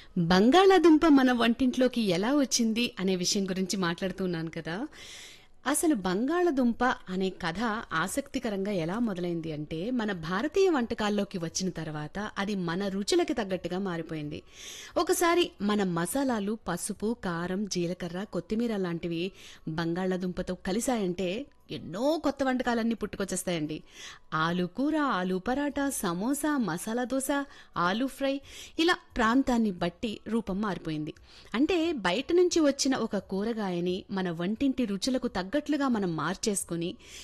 బంగాళాదుంప మన వంటింట్లోకి ఎలా వచ్చింది అనే విషయం గురించి మాట్లాడుతున్నాను కదా అసలు బంగాళదుంప అనే కథ ఆసక్తికరంగా ఎలా మొదలైంది అంటే మన భారతీయ వంటకాల్లోకి వచ్చిన తర్వాత అది మన రుచులకి తగ్గట్టుగా మారిపోయింది ఒకసారి మన మసాలాలు పసుపు కారం జీలకర్ర కొత్తిమీర లాంటివి బంగాళాదుంపతో కలిశాయంటే ఎన్నో కొత్త వంటకాలన్నీ పుట్టుకొచ్చేస్తాయండి ఆలు కూర ఆలు పరాటా సమోసా మసాలా దోశ ఆలు ఫ్రై ఇలా ప్రాంతాన్ని బట్టి రూపం మారిపోయింది అంటే బయట నుంచి వచ్చిన ఒక కూరగాయని మన వంటింటి రుచులకు తగ్గట్లుగా మనం మార్చేసుకుని